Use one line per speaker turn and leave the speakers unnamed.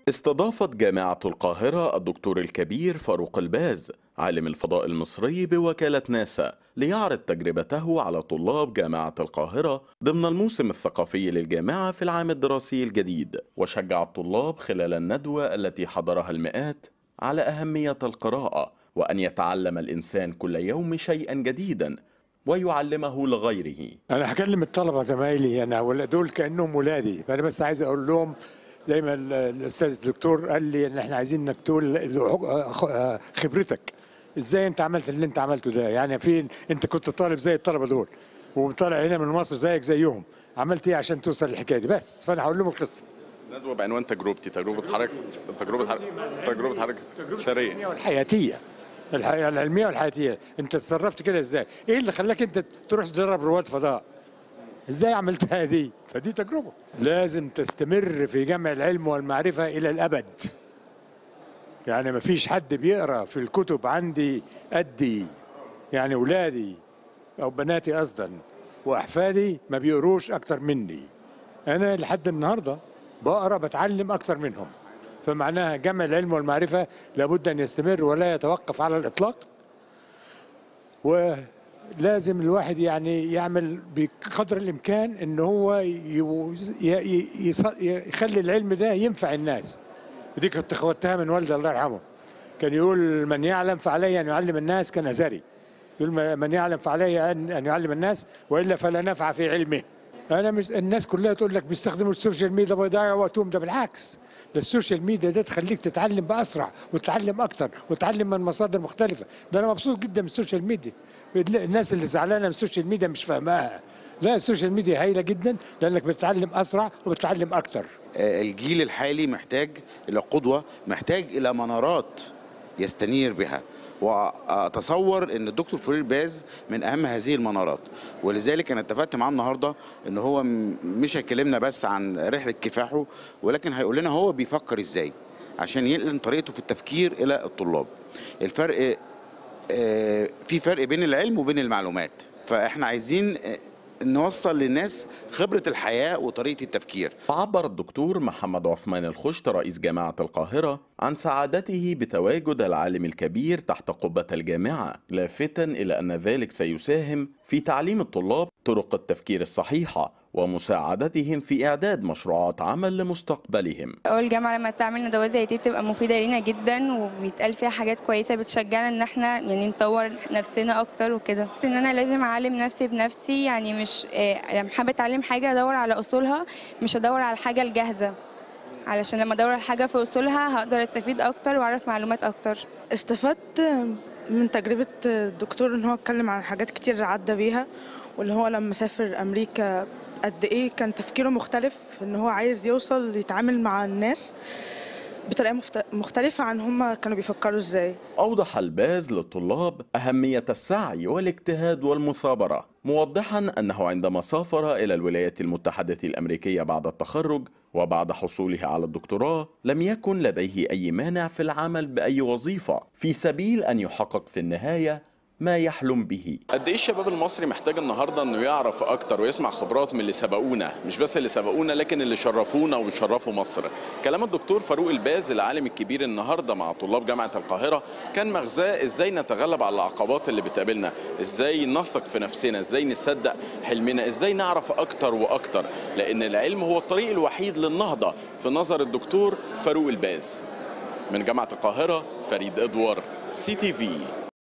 استضافت جامعة القاهرة الدكتور الكبير فاروق الباز عالم الفضاء المصري بوكالة ناسا ليعرض تجربته على طلاب جامعة القاهرة ضمن الموسم الثقافي للجامعة في العام الدراسي الجديد وشجع الطلاب خلال الندوة التي حضرها المئات على أهمية القراءة وأن يتعلم الإنسان كل يوم شيئا جديدا ويعلمه لغيره
انا هكلم الطلبه زمايلي انا ولا دول كانهم ولادي فانا بس عايز اقول لهم زي ما ال- الاستاذ الدكتور قال لي ان احنا عايزين انك تقول خبرتك ازاي انت عملت اللي انت عملته ده يعني فين انت كنت طالب زي الطلبه دول وطالع هنا من مصر زيك زيهم عملت ايه عشان توصل للحكايه دي بس فانا هقول لهم القصه
ندوة بعنوان تجربتي تجربة حضرتك تجربة حضرتك تجربة حضرتك
العلميه
ثرية
والحياتيه الحياه العلميه والحياتيه انت اتصرفت كده ازاي ايه اللي خلاك انت تروح تدرب رواد فضاء ازاي عملتها دي فدي تجربه لازم تستمر في جمع العلم والمعرفه الى الابد يعني ما فيش حد بيقرا في الكتب عندي قدي يعني ولادي او بناتي قصدا واحفادي ما بيقروش اكتر مني انا لحد النهارده بقرا بتعلم اكتر منهم فمعناها جمع العلم والمعرفه لابد ان يستمر ولا يتوقف على الاطلاق ولازم الواحد يعني يعمل بقدر الامكان ان هو يو- ي- ي- يص- يخلي العلم ده ينفع الناس دي كنت خدتها من والدي الله يرحمه كان يقول من يعلم فعليه ان يعلم الناس كنزري يقول ما- من يعلم فعليه ان ان يعلم الناس والا فلا نفع في علمه انا مش الناس كلها تقول لك بيستخدموا السوشيال ميديا بيضيعوا وقتهم ده بالعكس ده السوشيال ميديا ده تخليك تتعلم باسرع وتتعلم اكتر وتتعلم من مصادر مختلفه ده انا مبسوط جدا من السوشيال ميديا الناس اللي زعلانه من السوشيال ميديا مش فاهماها لا السوشيال ميديا هايله جدا لانك بتتعلم اسرع وبتتعلم اكتر
آه، الجيل الحالي محتاج الى قدوه محتاج الى منارات يستنير بها واتصور ان الدكتور فرير باز من اهم هذه المنارات ولذلك انا اتفقت معاه النهارده ان هو م- مش هيكلمنا بس عن رحله كفاحه ولكن هيقول لنا هو بيفكر ازاي عشان ينقل طريقته في التفكير الى الطلاب الفرق آه، في فرق بين العلم وبين المعلومات فاحنا عايزين آه، نوصل للناس خبره الحياه وطريقه التفكير
عبر الدكتور محمد عثمان الخشت رئيس جامعة القاهرة عن سعادته بتواجد العالم الكبير تحت قبة الجامعة لافتا إلى أن ذلك سيساهم في تعليم الطلاب طرق التفكير الصحيحة ومساعدتهم في إعداد مشروعات عمل لمستقبلهم
اول جامعه لما تعمل ندوات زي دي تبقى مفيده لينا جدا وبيتقال فيها حاجات كويسه بتشجعنا ان احنا يعني نطور نفسنا اكتر وكده ان انا لازم اعلم نفسي بنفسي يعني مش آه، لما حابه اتعلم حاجه ادور على اصولها مش ادور على الحاجه الجاهزه علشان لما ادور على حاجه في اصولها هقدر استفيد اكتر واعرف معلومات اكتر
استفدت من تجربة الدكتور ان هو اتكلم عن حاجات كتير عدى بيها واللي هو لما سافر امريكا قد ايه كان تفكيره مختلف ان هو عايز يوصل يتعامل مع الناس بطريقة مفت- مختلفة عن هما كانوا بيفكروا ازاي
أوضح الباز للطلاب أهمية السعي والاجتهاد والمثابرة موضحا أنه عندما سافر إلى الولايات المتحدة الأمريكية بعد التخرج وبعد حصوله على الدكتوراه لم يكن لديه أي مانع في العمل بأي وظيفة في سبيل أن يحقق في النهاية ما يحلم به قد ايه الشباب المصري محتاج النهارده انه يعرف اكتر ويسمع خبرات من اللي سبقونا مش بس اللي سبقونا لكن اللي شرفونا وبيشرفوا مصر كلام الدكتور فاروق الباز العالم الكبير النهارده مع طلاب جامعه القاهره كان مغزاه ازاي نتغلب على العقبات اللي بتقابلنا ازاي نثق في نفسنا ازاي نصدق حلمنا ازاي نعرف اكتر واكتر لان العلم هو الطريق الوحيد للنهضه في نظر الدكتور فاروق الباز من جامعه القاهره فريد ادوار سي تي في